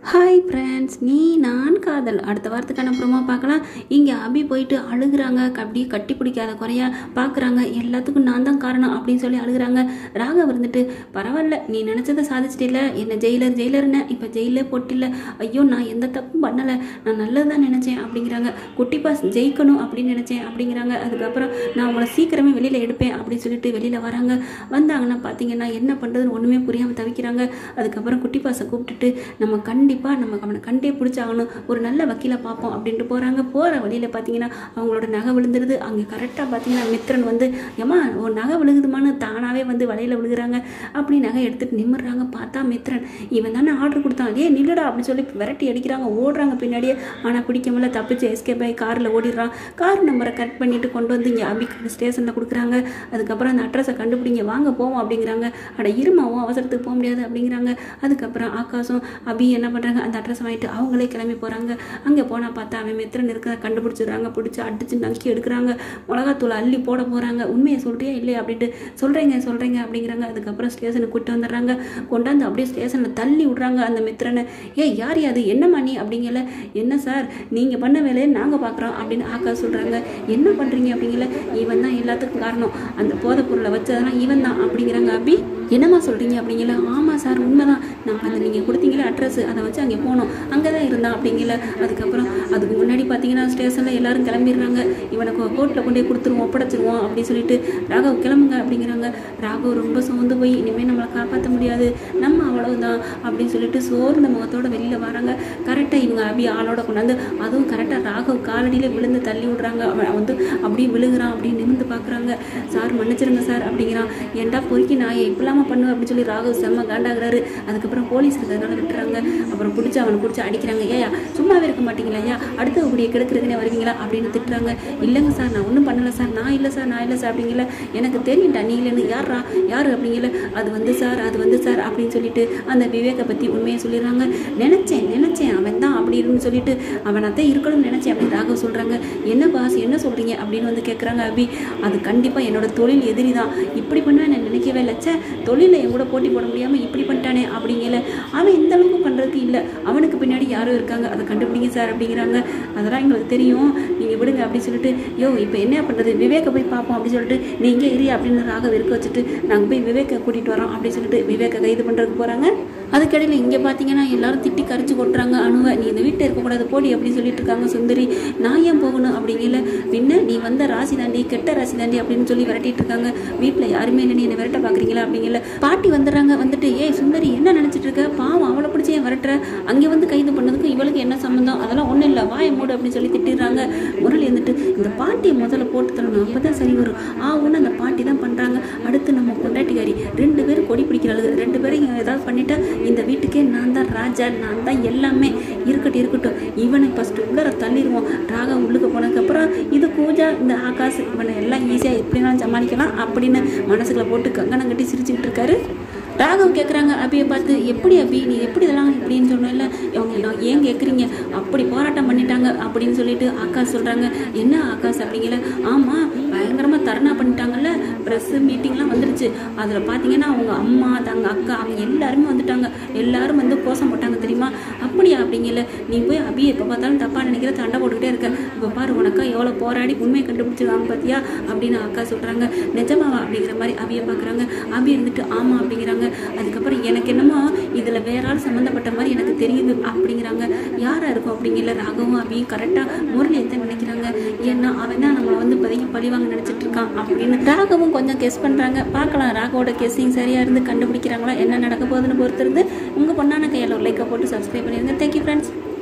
hi friends நீ நான் காதல் அடுத்த வாரத்துக்கான ப்ரோமோ பார்க்கலாம் இங்கே அபி போயிட்டு அழுகுறாங்க அப்படியே கட்டி பிடிக்காத குறையா பார்க்குறாங்க எல்லாத்துக்கும் நான் தான் காரணம் அப்படின்னு சொல்லி அழுகுறாங்க ராகவ் இருந்துட்டு பரவாயில்ல நீ நினச்சதை சாதிச்சிட்டில்ல என்ன ஜெயிலர் ஜெயிலர்னு இப்போ ஜெயிலே போட்டில்ல ஐயோ நான் எந்த தப்பும் பண்ணலை நான் நல்லது தான் நினச்சேன் அப்படிங்கிறாங்க குட்டி பாஸ் ஜெயிக்கணும் அப்படின்னு நினச்சேன் அப்படிங்கிறாங்க அதுக்கப்புறம் நான் உங்களை சீக்கிரமே வெளியில் எடுப்பேன் அப்படின்னு சொல்லிட்டு வெளியில் வராங்க வந்தாங்கன்னா பார்த்தீங்கன்னா என்ன பண்ணுறதுன்னு ஒன்றுமே புரியாமல் தவிக்கிறாங்க அதுக்கப்புறம் குட்டி பாஸை கூப்பிட்டுட்டு நம்ம கண்டிப்பாக நம்ம அவனை கண்டே பிடிச்சாகணும் ஒரு நல்ல வக்கீலை பார்ப்போம் அப்படின்ட்டு போகிறாங்க போகிற வழியில் பார்த்தீங்கன்னா அவங்களோட நகை விழுந்துருது அங்கே கரெக்டாக பார்த்தீங்கன்னா மித்திரன் வந்து ஏமா ஒரு நகை விழுகுதுமான்னு தானாகவே வந்து வலையில் விழுகுறாங்க அப்படி நகை எடுத்துகிட்டு நிமிடுறாங்க பார்த்தா மித்திரன் இவன் தானே ஆர்டர் கொடுத்தான் ஏ நில்லுடா அப்படின்னு சொல்லி விரட்டி அடிக்கிறாங்க ஓடுறாங்க பின்னாடியே ஆனால் பிடிக்க முடியல தப்பிச்சு எஸ்கேப் ஆகி காரில் ஓடிடுறான் கார் நம்பரை கட் பண்ணிட்டு கொண்டு வந்து இங்கே அபிக்கு ஸ்டேஷனில் கொடுக்குறாங்க அதுக்கப்புறம் அந்த அட்ரஸை கண்டுபிடிங்க வாங்க போவோம் அப்படிங்கிறாங்க அட இருமாவும் அவசரத்துக்கு போக முடியாது அப்படிங்கிறாங்க அதுக்கப்புறம் ஆகாசம் அபி என்ன பண்ணுறாங்க அந்த அட்ரஸ் வாங்கிட்டு அவங்களே கிளம்பி போகிறாங்க அங்கே போனால் பார்த்தா அவன் மித்திரன் இருக்கிற கண்டுபிடிச்சிடுறாங்க பிடிச்சி அடிச்சு நக்கி எடுக்கிறாங்க மிளகாத்தூள் அள்ளி போட போகிறாங்க உண்மையை சொல்கிறியா இல்லையா அப்படின்ட்டு சொல்கிறீங்க சொல்கிறீங்க அப்படிங்கிறாங்க அதுக்கப்புறம் ஸ்டேஷனுக்கு கூட்டு வந்துடுறாங்க கொண்டாந்து அப்படியே ஸ்டேஷனில் தள்ளி விட்றாங்க அந்த மித்திரனை ஏ யார் அது என்னம்மா நீ அப்படிங்கல என்ன சார் நீங்கள் பண்ண வேலையை நாங்கள் பார்க்குறோம் அப்படின்னு ஆக்கா சொல்கிறாங்க என்ன பண்ணுறீங்க அப்படிங்கல இவன் தான் எல்லாத்துக்கும் காரணம் அந்த போதைப் பொருளை வச்சதெல்லாம் இவன் தான் அப்படிங்கிறாங்க அபி என்னம்மா சொல்கிறீங்க அப்படிங்கல ஆமாம் சார் உண்மைதான் நான் அந்த நீங்கள் கொடுத்தீங்களே அட்ரஸ் அதை வச்சு அங்கே போனோம் அங்கே தான் இருந்தான் அப்படிங்கல அதுக்கப்புறம் அதுக்கு முன்னாடி பார்த்தீங்கன்னா ஸ்டேஷனில் எல்லாரும் கிளம்பிடுறாங்க இவனுக்கு கோர்ட்டில் கொண்டு போய் கொடுத்துருவோம் ஒப்படைச்சிருவோம் அப்படின்னு சொல்லிட்டு ராகவ் கிளம்புங்க அப்படிங்கிறாங்க ராகவ் ரொம்ப சோர்ந்து போய் இனிமேல் நம்மளை காப்பாற்ற முடியாது நம்ம அவ்வளவுதான் அப்படின்னு சொல்லிட்டு சோர்ந்த முகத்தோட வெளியில் வராங்க கரெக்டாக இவங்க அபி ஆளோட கொண்டாந்து அதுவும் கரெக்டாக ராகவ் காலடியில் விழுந்து தள்ளி விடுறாங்க அவன் வந்து அப்படியே விழுகிறான் அப்படியே நிமிந்து பார்க்குறாங்க சார் மன்னிச்சிருங்க சார் அப்படிங்கிறான் ஏன்டா பொறுக்கி நான் இப்படிலாமா பண்ணுவேன் அப்படின்னு சொல்லி ராகவ் செம்ம காண்டாகிறாரு அதுக்கப்புறம் போலீஸ் இருக்கிறதுனால விட்டுறாங்க அப்புறம் பிடிச்சி அவனை பிடிச்சி அடிக்கிறாங்க ஏயா சும்மாவே இருக்க மாட்டீங்களா ஐயா அடுத்த கூடிய கெடுக்கிறதுனே வருவீங்களா அப்படின்னு திட்டுறாங்க இல்லைங்க சார் நான் ஒன்றும் பண்ணலை சார் நான் இல்லை சார் நான் இல்லை சார் அப்படிங்கல எனக்கு தெரியும்டா நீ இல்லைன்னு யாரா யார் அப்படிங்கல அது வந்து சார் அது வந்து சார் அப்படின்னு சொல்லிட்டு அந்த விவேகை பற்றி உண்மையை சொல்லிடுறாங்க நினச்சேன் நினச்சேன் அவன் தான் அப்படின்னு சொல்லிட்டு அவன் அதான் இருக்கணும்னு நினச்சேன் அப்படின்னு ராகவ் சொல்கிறாங்க என்ன பாஸ் என்ன சொல்கிறீங்க அப்படின்னு வந்து கேட்குறாங்க அபி அது கண்டிப்பாக என்னோட தொழில் எதிரி தான் இப்படி பண்ணுவேன் நான் நினைக்கவே இல்லை ச்சே தொழிலில் என் கூட போட்டி போட முடியாமல் இப்படி பண்ணிட்டானே அப்படிங்கல அவன் இந்த அளவுக்கு பண்ணுறதுக்கு இல்லை அவனுக்கு பின்னாடி யாரும் இருக்காங்க அதை கண்டுபிடிங்க சார் அப்படிங்கிறாங்க அதெல்லாம் எங்களுக்கு தெரியும் நீங்கள் விடுங்க அப்படின்னு சொல்லிட்டு யோ இப்போ என்ன பண்ணுறது விவேக போய் பார்ப்போம் அப்படின்னு சொல்லிட்டு நீ இங்கே இரு அப்படின்னு ராக இருக்க வச்சுட்டு நாங்கள் போய் விவேக்கை கூட்டிகிட்டு வரோம் அப்படின்னு சொல்லிட்டு விவேக்கை கைது பண்ணுறதுக்கு போகிறாங்க அதுக்கடையில் இங்கே பார்த்தீங்கன்னா எல்லாரும் திட்டி கரைச்சி கொட்டுறாங்க அணுவை நீ இந்த வீட்டில் இருக்கக்கூடாது போடி அப்படின்னு சொல்லிட்டு இருக்காங்க சுந்தரி நான் ஏன் போகணும் அப்படிங்கல பின்ன நீ வந்த ராசி தாண்டி கெட்ட ராசி தாண்டி அப்படின்னு சொல்லி விரட்டிட்டு இருக்காங்க வீட்டில் யாருமே இல்லை நீ என்னை விரட்ட பார்க்குறீங்களா அப்படிங்கல பாட்டி வந்துடுறாங்க வந்துட்டு ஏய் சுந்தரி என்ன நினச்சிட்டு இருக்க பாவம் அவளை பிடிச்சி ஏன் விரட்டுற அங்கே வந்து கைது பண்ணதுக்கு இவளுக்கு என்ன சம்மந்தம் அதெல்லாம் ஒன்றும் இல்லை வாய மூடு அப்படின்னு சொல்லி திட்டிடுறாங்க முரளி வந்துட்டு இந்த பாட்டியை முதல்ல போட்டு தரணும் அப்போ தான் சரி வரும் ஆ ஒன்று அந்த பாட்டி தான் பண்ணுறாங்க அடுத்து நம்ம பொண்டாட்டிக்காரி ரெண்டு பேரும் கொடி பிடிக்கிறாளுங்க ரெண்டு பேரும் ஏதாவது பண்ணிட்டா இந்த வீட்டுக்கே நான் தான் ராஜா நான் தான் எல்லாமே இருக்கட்டும் இருக்கட்டும் இவனை ஃபஸ்ட்டு உள்ளர தள்ளிடுவோம் ராகா உள்ளுக்கு போனதுக்கப்புறம் இது பூஜா இந்த ஆகாஷ் இவனை எல்லாம் ஈஸியாக எப்படினாலும் சமாளிக்கலாம் அப்படின்னு மனசுக்குள்ள போட்டு கங்கணம் கட்டி சிரிச்சுக்கிட்டு இருக்காரு ராகவ் கேட்குறாங்க அபியை பார்த்து எப்படி அபி நீ எப்படி இதெல்லாம் இப்படின்னு சொன்னல இவங்க எல்லாம் ஏன் கேட்குறீங்க அப்படி போராட்டம் பண்ணிட்டாங்க அப்படின்னு சொல்லிட்டு ஆகாஷ் சொல்கிறாங்க என்ன ஆகாஷ் அப்படிங்கல ஆமாம் பயங்கரமாக தர்ணா பண்ணிட்டாங்கல்ல ப்ரெஸ்ஸு மீட்டிங்லாம் வந்துருச்சு அதில் பார்த்தீங்கன்னா அவங்க அம்மா தங்க அக்கா அவங்க எல்லாருமே வந்துட்டாங்க எல்லாரும் வந்து கோஷம் போட்டாங்க தெரியுமா அப்படியா அப்படிங்கல நீ போய் அபியை எப்போ பார்த்தாலும் தப்பாக நினைக்கிற சண்டை போட்டுக்கிட்டே இருக்க இப்போ பாரு உனக்கா எவ்வளோ போராடி உண்மையை கண்டுபிடிச்சிருக்காங்க பார்த்தியா அப்படின்னு அக்கா சொல்கிறாங்க நிஜமாவா அப்படிங்கிற மாதிரி அபியை பார்க்குறாங்க அபி இருந்துட்டு ஆமாம் அப்படிங்கிறாங்க அதுக்கப்புறம் எனக்கு என்னமோ இதில் வேற ஆள் சம்மந்தப்பட்ட மாதிரி எனக்கு தெரியுது அப்படிங்கிறாங்க யாராக இருக்கும் அப்படிங்கல ராகவும் அபியும் கரெக்டாக முரளியை தான் நினைக்கிறாங்க ஏன்னா அவன் தான் நம்மளை வந்து பதவி பழிவாங்க நினச்சிட்டு இருக்கான் அப்படின்னு ராகவும் கொஞ்சம் கெஸ் பண்ணுறாங்க பார்க்கலாம் ராகவோட கெஸ்ஸிங் சரியாக இருந்து கண்டுபிடிக்கிறாங்களா என்ன நடக்க போகுதுன்னு பொறுத்திருந்து உங்கள் பொண்ணான கையில் ஒரு லைக்கை போட்டு சப்ஸ்கிரைப் பண்ணிடுங்க தேங்க்யூ ஃப்ரெண்ட்ஸ்